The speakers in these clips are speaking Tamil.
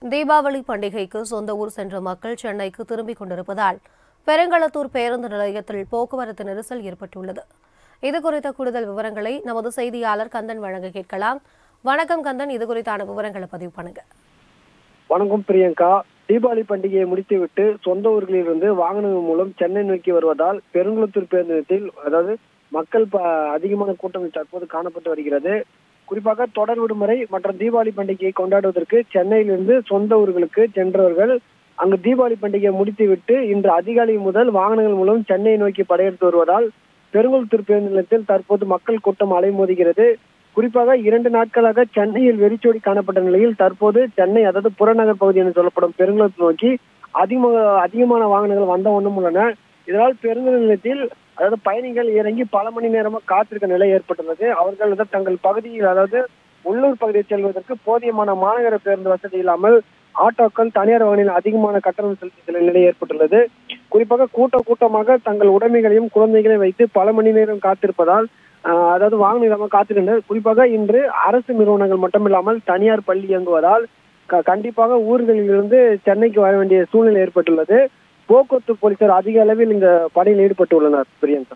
தீபாவளி பண்டிகைக்கு சொந்த ஊர் சென்ற மக்கள் சென்னைக்கு திரும்பிக் கொண்டிருப்பதால் பெருங்களத்தூர் பேருந்து நிலையத்தில் போக்குவரத்து நெரிசல் ஏற்பட்டுள்ளது இது குறித்த கூடுதல் விவரங்களை நமது செய்தியாளர் கந்தன் வழங்க கேட்கலாம் வணக்கம் கந்தன் இது குறித்தான விவரங்களை பதிவு பண்ணுங்க வணக்கம் பிரியங்கா தீபாவளி பண்டிகையை முடித்துவிட்டு சொந்த ஊர்களிலிருந்து வாகனங்கள் மூலம் சென்னை நோக்கி வருவதால் பெருங்குளத்தூர் பேருந்து நிலையத்தில் அதாவது மக்கள் ப- அதிகமான கூட்டம் தற்போது காணப்பட்டு வருகிறது குறிப்பாக தொடர் விடுமுறை மற்றும் தீபாவளி பண்டிகையை கொண்டாடுவதற்கு சென்னையிலிருந்து சொந்த ஊர்களுக்கு சென்றவர்கள் அங்கு தீபாவளி பண்டிகையை முடித்துவிட்டு இன்று அதிகாலை முதல் வாகனங்கள் மூலம் சென்னை நோக்கி படையெடுத்து வருவதால் பெருங்குளத்தூர் பேருந்து நிலையத்தில் தற்போது மக்கள் கூட்டம் அலைமோதுகிறது குறிப்பாக இரண்டு நாட்களாக சென்னையில் வெறிச்சோடி காணப்பட்ட நிலையில் தற்போது சென்னை அதாவது புறநகர் பகுதி என்று சொல்லப்படும் பெருங்குளத்தை நோக்கி அதிகமாக அதிகமான வாகனங்கள் வந்த வண்ணம் உள்ளன இதனால் பேருந்து நிலையத்தில் அதாவது பயணிகள் இறங்கி பல மணி நேரமா காத்திருக்க நிலை ஏற்பட்டுள்ளது அவர்கள் வந்து தங்கள் பகுதியில் அதாவது உள்ளூர் பகுதியை செல்வதற்கு போதியமான மாநகர பேருந்து வசதி இல்லாமல் ஆட்டோக்கள் தனியார் வாகனில் அதிகமான கட்டணம் செலுத்தி செல்லும் நிலை ஏற்பட்டுள்ளது குறிப்பாக கூட்ட கூட்டமாக தங்கள் உடைமைகளையும் குழந்தைகளையும் வைத்து பல மணி நேரம் காத்திருப்பதால் ஆஹ், அதாவது வாகனம் இல்லாமல் காத்திருந்தனர் குறிப்பாக இன்று அரசு நிறுவனங்கள் மட்டுமில்லாமல் தனியார் பள்ளி இயங்குவதால் க- கண்டிப்பாக ஊர்களில் இருந்து சென்னைக்கு வர வேண்டிய சூழ்நிலை ஏற்பட்டுள்ளது போக்குவரத்து போலீசார் அதிக அளவில் இந்த பணியில் ஈடுபட்டுள்ளனர் பிரியங்கா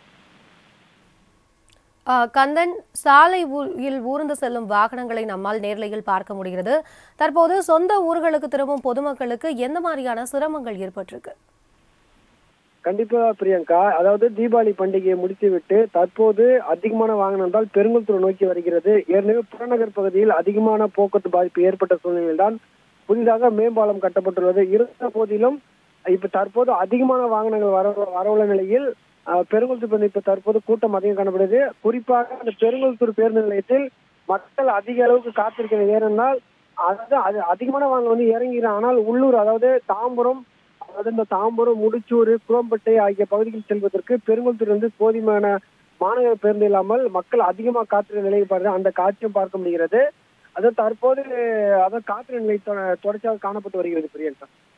ஆ, கந்தன் சாலை ஊரில் ஊர்ந்து செல்லும் வாகனங்களை நம்மால் நேர்லையில் பார்க்க முடிகிறது தற்போது சொந்த ஊர்களுக்கு திரும்பும் பொதுமக்களுக்கு எந்த மாதிரியான சிரமங்கள் ஏற்பட்டிருக்கு கண்டிப்பா பிரியங்கா அதாவது தீபாவளி பண்டிகையை முடித்துவிட்டு தற்போது அதிகமான வாகனம் தான் பெருங்குளத்தூர் நோக்கி வருகிறது ஏற்கனவே புறநகர் பகுதியில் அதிகமான போக்குவரத்து பாதிப்பு ஏற்பட்ட சூழ்நிலையில் தான் புதிதாக மேம்பாலம் கட்டப்பட்டுள்ளது இருந்த போதிலும் இப்ப தற்போது அதிகமான வாகனங்கள் வர வரவுள்ள நிலையில் அஹ், பெருங்குளத்தூர் பேருந்து இப்ப தற்போது கூட்டம் அதிகம் காணப்படுது குறிப்பாக அந்த பெருங்குளத்தூர் பேருந்து நிலையத்தில் மக்கள் அதிக அளவுக்கு காத்திருக்கிறது ஏனென்றால் அதாவது அது அதிகமான வாகனம் வந்து இறங்கிறாங்க ஆனால் உள்ளூர் அதாவது தாம்பரம் அதாவது இந்த தாம்பரம் முடிச்சூர் குளம்பட்டை ஆகிய பகுதிகளில் செல்வதற்கு பெருங்குளத்தூர் வந்து போதுமான மாநகர பேருந்து இல்லாமல் மக்கள் அதிகமாக காத்திருந்த நிலையை பாருங்க அந்த காட்சியும் பார்க்க முடிகிறது அது தற்போது அதாவது காத்திர நிலை தொ- தொடர்ச்சியாக காணப்பட்டு வருகிறது பிரியங்கா